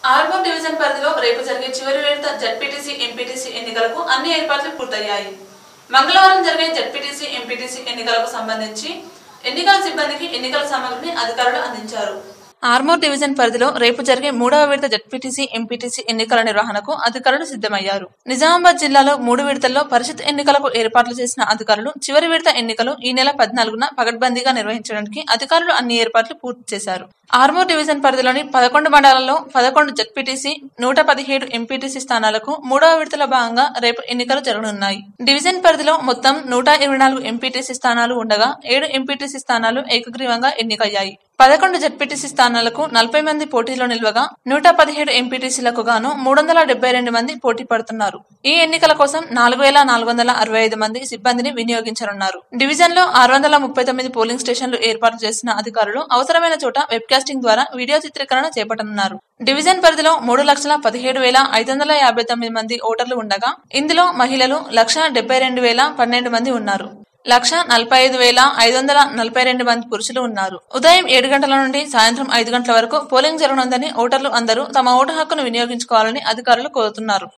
Armoor division పరిధిలో రేపు జరిగే చివరి విడత జడ్పీటీసీ ఎంపీటీసీ ఎన్నికలకు అన్ని ఏర్పాట్లు పూర్తయ్యాయి మంగళవారం జరిగే జడ్పీటీసీ ఎంపీటీసీ ఎన్నికలకు సంబంధించి ఎన్నికల సిబ్బందికి ఎన్నికల సామగ్రిని అధికారులు అందించారు ఆర్మూర్ డివిజన్ పరిధిలో రేపు జరిగే మూడవ విడత జడ్పీటీసీ ఎంపీటీసీ ఎన్నికల నిర్వహణకు అధికారులు సిద్ధమయ్యారు నిజామాబాద్ జిల్లాలో మూడు విడతల్లో పరిషత్ ఎన్నికలకు ఏర్పాట్లు చేసిన అధికారులు చివరి విడత ఎన్నికలు ఈ నెల పద్నాలుగున పగడ్బందీగా నిర్వహించడానికి అధికారులు అన్ని ఏర్పాట్లు పూర్తి చేశారు ఆర్మూర్ డివిజన్ పరిధిలోని పదకొండు మండలాల్లో పదకొండు జడ్పీటీసీ నూట పదిహేడు ఎంపీటీసీ స్థానాలకు మూడవ విడతల భాగంగా రేపు ఎన్నికలు జరగనున్నాయి డివిజన్ పరిధిలో మొత్తం నూట ఇరవై నాలుగు ఎంపీటీసీ స్థానాలు ఉండగా ఏడు ఎంపీటీసీ స్థానాలు ఏకగ్రీవంగా ఎన్నికయ్యాయి పదకొండు జడ్పీటీసీ స్థానాలకు నలభై మంది పోటీలో నిల్వగా నూట పదిహేడు ఎంపీటీసీలకు గాను మూడు వందల డెబ్బై రెండు మంది పోటీ పడుతున్నారు ఈ ఎన్నికల కోసం నాలుగు వేల నాలుగు వందల అరవై ఐదు మంది సిబ్బందిని వినియోగించనున్నారు డివిజన్ లో ఆరు వందల ముప్పై తొమ్మిది పోలింగ్ స్టేషన్లు ఏర్పాటు చేసిన అధికారులు అవసరమైన చోట వెబ్కాస్టింగ్ ద్వారా వీడియో చిత్రీకరణ చేపట్టనున్నారు డివిజన్ పరిధిలో మూడు లక్షల పదిహేడు వేల ఐదు వందల యాభై తొమ్మిది మంది ఓటర్లు ఉండగా ఇందులో మహిళలు లక్ష డెబ్బై రెండు వేల పన్నెండు మంది ఉన్నారు లక్ష నలభై ఐదు వేల ఐదు వందల నలభై రెండు మంది పురుషులు ఉన్నారు ఉదయం ఏడు గంటల నుండి సాయంత్రం ఐదు గంటల వరకు పోలింగ్ జరగనుందని ఓటర్లు అందరూ తమ ఓటు హక్కును వినియోగించుకోవాలని అధికారులు కోరుతున్నారు